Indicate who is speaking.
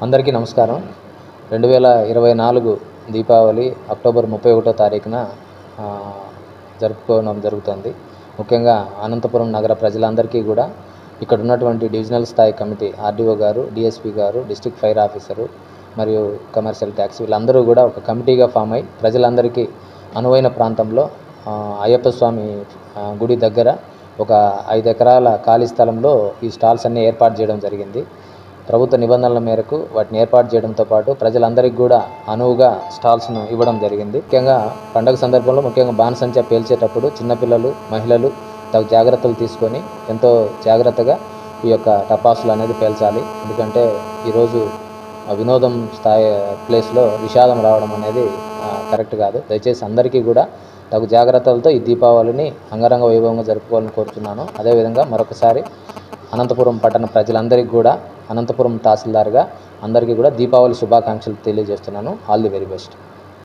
Speaker 1: అందరికీ నమస్కారం రెండు వేల ఇరవై నాలుగు దీపావళి అక్టోబర్ ముప్పై ఒకటో తారీఖున ఆ, జరుపుకోవడం జరుగుతుంది ముఖ్యంగా అనంతపురం నగర ప్రజలందరికీ కూడా ఇక్కడ ఉన్నటువంటి డివిజనల్ స్థాయి కమిటీ ఆర్డీఓ గారు డిఎస్పి గారు డిస్ట్రిక్ట్ ఫైర్ ఆఫీసరు మరియు కమర్షియల్ ట్యాక్స్ వీళ్ళందరూ కూడా ఒక కమిటీగా ఫామ్ అయి ప్రజలందరికీ అనువైన ప్రాంతంలో ఆ, అయ్యప్ప స్వామి ఆ, గుడి దగ్గర ఒక ఐదు ఎకరాల ఖాళీ స్థలంలో ఈ స్టాల్స్ అన్నీ ఏర్పాటు చేయడం జరిగింది ప్రభుత్వ నిబంధనల మేరకు వాటిని ఏర్పాటు చేయడంతో పాటు ప్రజలందరికీ కూడా అనువుగా స్టాల్స్ను ఇవ్వడం జరిగింది ముఖ్యంగా పండగ సందర్భంలో ముఖ్యంగా బాణసంచా పేల్చేటప్పుడు చిన్నపిల్లలు మహిళలు తగు జాగ్రత్తలు తీసుకొని ఎంతో జాగ్రత్తగా ఈ యొక్క టపాసులు అనేది పేల్చాలి ఎందుకంటే ఈరోజు ఆ వినోదం స్థాయి ప్లేస్లో విషాదం రావడం అనేది ఆ, కరెక్ట్ కాదు దయచేసి అందరికీ కూడా తగు జాగ్రత్తలతో ఈ దీపావళిని అంగరంగ వైభవంగా జరుపుకోవాలని కోరుతున్నాను అదేవిధంగా మరొకసారి అనంతపురం పట్టణ ప్రజలందరికీ కూడా అనంతపురం తహసీల్దార్గా అందరికీ కూడా దీపావళి శుభాకాంక్షలు తెలియజేస్తున్నాను ఆల్ ది వెరీ బెస్ట్